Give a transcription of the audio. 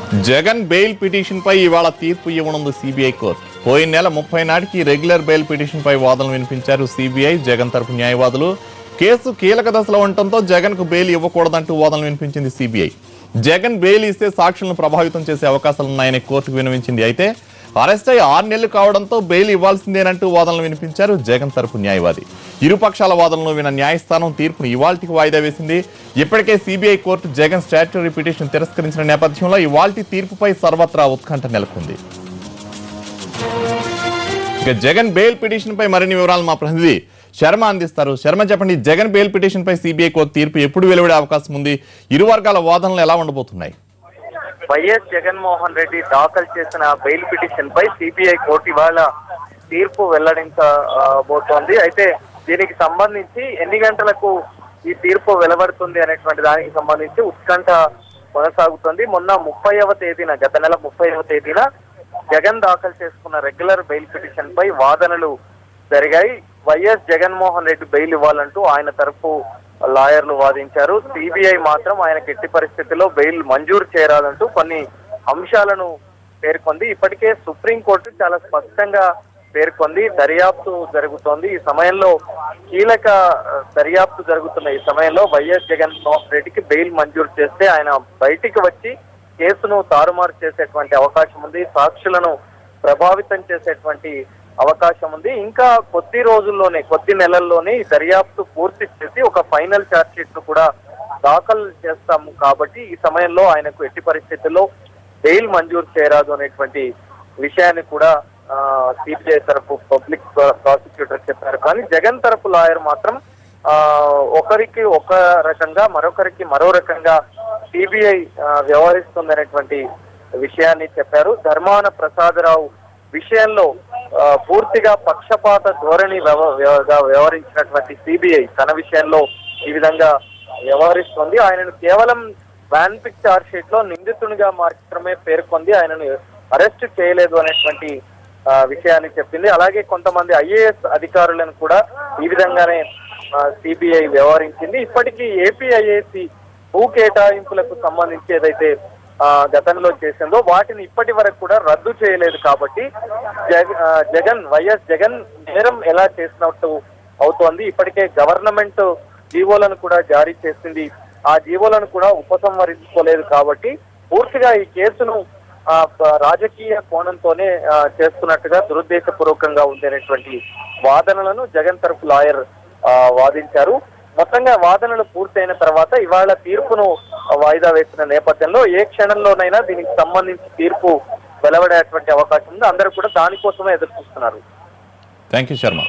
Jagan bail petition పై ఇవాళ తీర్పు ఇవ్వనుంది CBI court పోయిన నెల ముప్పై నాటికి రెగ్యులర్ బెయిల్ పిటిషన్ పై వాదనలు వినిపించారు సిబిఐ జగన్ తరపు న్యాయవాదులు కేసు కీలక దశలో ఉండటంతో జగన్ కు బెయిల్ ఇవ్వకూడదంటూ వాదనలు వినిపించింది సిబిఐ జగన్ బెయిల్ ఇస్తే సాక్షులను ప్రభావితం చేసే అవకాశాలున్నాయని కోర్టుకు వినవించింది అయితే అరెస్ట్ అయి ఆరు నెలలు కావడంతో బెయిల్ ఇవ్వాల్సిందేనంటూ వాదనలు వినిపించారు జగన్ తరపు న్యాయవాది ఇరుపక్షాల వాదనలు విన్న న్యాయస్థానం తీర్పును ఇవాల్టికి వాయిదా వేసింది ఇప్పటికే CBI court Jagan statutory petition తిరస్కరించిన నేపథ్యంలో ఇవాల్టి తీర్పుపై సర్వత్రా ఉత్కంఠ నెలకొంది ఇక జగన్ బెయిల్ పిటిషన్ పై మరిన్ని వివరాలు మా ప్రతినిధి శర్మ అందిస్తారు శర్మ చెప్పండి జగన్ బెయిల్ పిటిషన్ పై సిబిఐ కోర్టు తీర్పు ఎప్పుడు వెలువడే అవకాశం ఉంది ఇరు వర్గాల వాదనలు ఎలా ఉండబోతున్నాయి వైఎస్ జగన్మోహన్ రెడ్డి దాఖలు చేసిన బెయిల్ పిటిషన్ పై సిబిఐ కోర్టు ఇవాళ తీర్పు వెల్లడించబోతోంది అయితే దీనికి సంబంధించి ఎన్ని గంటలకు ఈ తీర్పు వెలువడుతుంది అనేటువంటి దానికి సంబంధించి ఉత్కంఠ కొనసాగుతుంది మొన్న ముప్పైవ తేదీన గత నెల ముప్పైవ తేదీన జగన్ దాఖలు చేసుకున్న రెగ్యులర్ బెయిల్ పిటిషన్ పై వాదనలు జరిగాయి వైఎస్ జగన్మోహన్ రెడ్డి బెయిల్ ఇవ్వాలంటూ ఆయన తరఫు లాయర్లు వాదించారు సిబిఐ మాత్రం ఆయనకి ఎట్టి పరిస్థితుల్లో బెయిల్ మంజూరు చేయాలంటూ కొన్ని అంశాలను పేర్కొంది ఇప్పటికే సుప్రీంకోర్టు చాలా స్పష్టంగా పేర్కొంది దర్యాప్తు జరుగుతోంది ఈ సమయంలో కీలక ఆ, దర్యాప్తు జరుగుతున్న ఈ సమయంలో వైఎస్ జగన్మోహన్ రెడ్డికి బెయిల్ మంజూరు చేస్తే ఆయన బయటికి వచ్చి కేసును తారుమారు చేసేటువంటి అవకాశం ఉంది సాక్షులను ప్రభావితం చేసేటువంటి అవకాశం ఉంది ఇంకా కొద్ది రోజుల్లోనే కొద్ది నెలల్లోనే ఈ దర్యాప్తు పూర్తి చేసి ఒక ఫైనల్ ఛార్జ్ షీట్ ను కూడా దాఖలు చేస్తాము కాబట్టి ఈ సమయంలో ఆయనకు ఎట్టి పరిస్థితుల్లో బెయిల్ మంజూరు చేయరాదు అనేటువంటి విషయాన్ని కూడా సిబిఐ తరపు పబ్లిక్ ప్రాసిక్యూటర్ చెప్పారు కానీ జగన్ తరపు లాయర్ మాత్రం ఆ ఒకరికి ఒక రకంగా మరొకరికి మరో రకంగా సిబిఐ వ్యవహరిస్తుందనేటువంటి విషయాన్ని చెప్పారు ధర్మాన ప్రసాదరావు విషయంలో ఆ, పూర్తిగా పక్షపాత ధోరణి వ్యవ- వ్యవ- వ్యవహరించినటువంటి సిబిఐ తన విషయంలో ఈ విధంగా వ్యవహరిస్తుంది ఆయనను కేవలం వ్యాన్ పిక్ చార్జ్ షీట్ లో నిందితునిగా మాత్రమే పేర్కొంది ఆయనను అరెస్ట్ చేయలేదు అనేటువంటి ఆ, విషయాన్ని చెప్పింది అలాగే కొంతమంది ఐఏఎస్ అధికారులను కూడా ఈ విధంగానే సిబిఐ వ్యవహరించింది ఇప్పటికీ ఏపీ ఐఏసి భూ కేటాయింపులకు సంబంధించి ఏదైతే ఆ, గతంలో చేసిందో వాటిని ఇప్పటి వరకు కూడా రద్దు చేయలేదు కాబట్టి జగ- ఆ, జగన్ వైఎస్ జగన్ నేరం ఎలా చేసినట్టు అవుతోంది ఇప్పటికే గవర్నమెంట్ జీవోలను కూడా జారీ చేసింది ఆ జీవోలను కూడా ఉపసంహరించుకోలేదు కాబట్టి పూర్తిగా ఈ కేసును ఆ, ప- రాజకీయ కోణంతోనే ఆ, చేస్తున్నట్టుగా దురుద్దేశపూర్వకంగా ఉండేటువంటి వాదనలను జగన్ తరఫు లాయర్ ఆ, వాదించారు మొత్తంగా వాదనలు పూర్తయిన తర్వాత ఇవాళ తీర్పును వాయిదా వేసిన నేపథ్యంలో ఏ క్షణంలోనైనా దీనికి సంబంధించి తీర్పు వెలువడేటువంటి అవకాశం ఉంది అందరూ కూడా దానికోసమే ఎదురు చూస్తున్నారు థ్యాంక్ యూ శర్మ